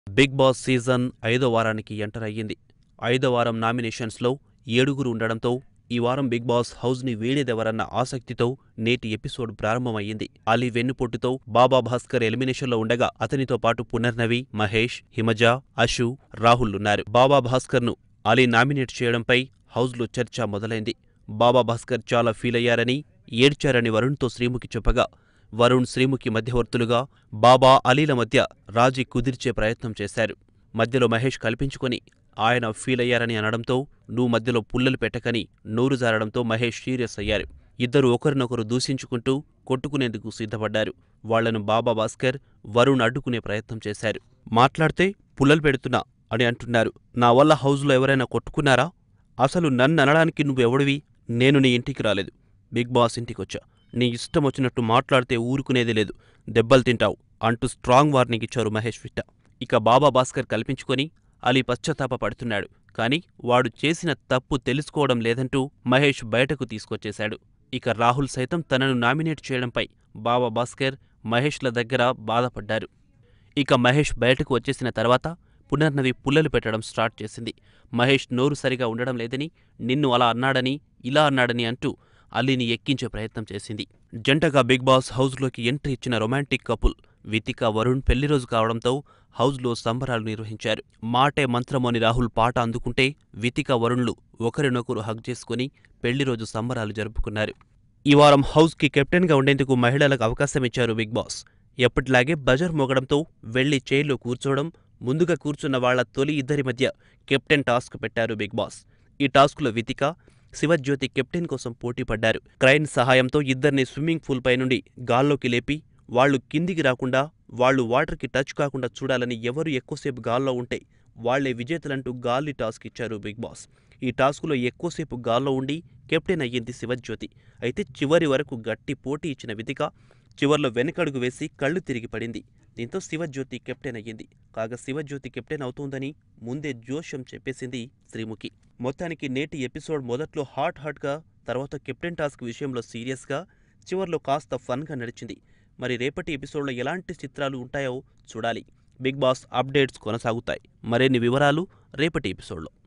big boss season ఐదో వారానికి enter అయ్యింది ఐదో వారం నామినేషన్స్లో ఏడుగురు ఉండడంతో ఈ వారం బిగ్ బాస్ హౌస్ని వీడేదెవరన్న ఆసక్తితో నేటి ఎపిసోడ్ ప్రారంభమయ్యింది అలీ వెన్నుపోటుతో బాబా భాస్కర్ ఎలిమినేషన్లో ఉండగా అతనితో పాటు పునర్నవి మహేష్ హిమజ అషు రాహుల్ ఉన్నారు బాబా భాస్కర్ను అలీ నామినేట్ చేయడంపై హౌస్లో చర్చ మొదలైంది బాబా భాస్కర్ చాలా ఫీల్ అయ్యారని ఏడ్చారని వరుణ్తో శ్రీముఖి చెప్పగా వరుణ్ శ్రీముఖి మధ్యవర్తులుగా బాబా అలీల మధ్య రాజీ కుదిర్చే ప్రయత్నం చేశారు మధ్యలో మహేష్ కల్పించుకొని ఆయన ఫీల్ అయ్యారని అనడంతో నువ్వు మధ్యలో పుల్లలు పెట్టకని నోరు జారడంతో మహేష్ సీరియస్ అయ్యారు ఇద్దరు ఒకరినొకరు దూషించుకుంటూ కొట్టుకునేందుకు సిద్ధపడ్డారు వాళ్లను బాబా భాస్కర్ వరుణ్ అడ్డుకునే ప్రయత్నం చేశారు మాట్లాడితే పుల్లలు పెడుతున్నా అని అంటున్నారు నా వల్ల హౌస్లో ఎవరైనా కొట్టుకున్నారా అసలు నన్ను అనడానికి నువ్వెవడివి నేను నీ ఇంటికి రాలేదు బిగ్ బాస్ ఇంటికొచ్చా నీ ఇష్టం వచ్చినట్టు మాట్లాడితే ఊరుకునేది లేదు దెబ్బలు తింటావు అంటూ స్ట్రాంగ్ వార్నింగ్ ఇచ్చారు మహేష్ విట్ట ఇక బాబా భాస్కర్ కల్పించుకొని అలీ పశ్చాత్తాప పడుతున్నాడు కాని వాడు చేసిన తప్పు తెలుసుకోవడం లేదంటూ మహేష్ బయటకు తీసుకొచ్చేశాడు ఇక రాహుల్ సైతం తనను నామినేట్ చేయడంపై బాబా భాస్కర్ మహేష్ల దగ్గర బాధపడ్డారు ఇక మహేష్ బయటకు వచ్చేసిన తర్వాత పునర్నవి పుల్లలు పెట్టడం స్టార్ట్ చేసింది మహేష్ నోరు సరిగా ఉండడం లేదని నిన్ను అలా అన్నాడని ఇలా అన్నాడని అంటూ అలీని ఎక్కించే ప్రయత్నం చేసింది జంటగా బిగ్ బాస్ హౌస్లోకి ఎంట్రీ ఇచ్చిన రొమాంటిక్ కపుల్ వితిక వరుణ్ పెళ్లిరోజు కావడంతో హౌస్లో సంబరాలు నిర్వహించారు మాటే మంత్రమోని రాహుల్ పాట అందుకుంటే వితిక వరుణ్లు ఒకరినొకరు హగ్ చేసుకుని పెళ్లిరోజు సంబరాలు జరుపుకున్నారు ఈ వారం హౌస్కి కెప్టెన్గా ఉండేందుకు మహిళలకు అవకాశం ఇచ్చారు బిగ్ బాస్ ఎప్పటిలాగే బజర్ మోగడంతో వెళ్లి చైర్లో కూర్చోవడం ముందుగా కూర్చున్న వాళ్ల తొలి ఇద్దరి మధ్య కెప్టెన్ టాస్క్ పెట్టారు బిగ్ బాస్ ఈ టాస్క్లో వితిక శివజ్యోతి కెప్టెన్ కోసం పోటీ పడ్డారు క్రైన్ సహాయంతో ఇద్దరిని స్విమ్మింగ్ పూల్ పై నుండి గాల్లోకి లేపి వాళ్లు కిందికి రాకుండా వాళ్లు వాటర్కి టచ్ కాకుండా చూడాలని ఎవరు ఎక్కువసేపు గాల్లో ఉంటే వాళ్లే విజేతలంటూ గాలి టాస్క్ ఇచ్చారు బిగ్ బాస్ ఈ టాస్కులో ఎక్కువసేపు గాల్లో ఉండి కెప్టెన్ అయ్యింది శివజ్యోతి అయితే చివరి వరకు గట్టి పోటీ ఇచ్చిన వితిక చివర్లో వెనకడుగు వేసి కళ్ళు తిరిగి పడింది దీంతో శివజ్యోతి కెప్టెన్ అయ్యింది కాగా శివజ్యోతి కెప్టెన్ అవుతోందని ముందే జోష్యం చెప్పేసింది శ్రీముఖి మొత్తానికి నేటి ఎపిసోడ్ మొదట్లో హాట్ హాట్గా తర్వాత కెప్టెన్ టాస్క్ విషయంలో సీరియస్గా చివర్లో కాస్త ఫన్గా నడిచింది మరి రేపటి ఎపిసోడ్లో ఎలాంటి చిత్రాలు ఉంటాయో చూడాలి బిగ్ బాస్ అప్డేట్స్ కొనసాగుతాయి మరిన్ని వివరాలు రేపటి ఎపిసోడ్లో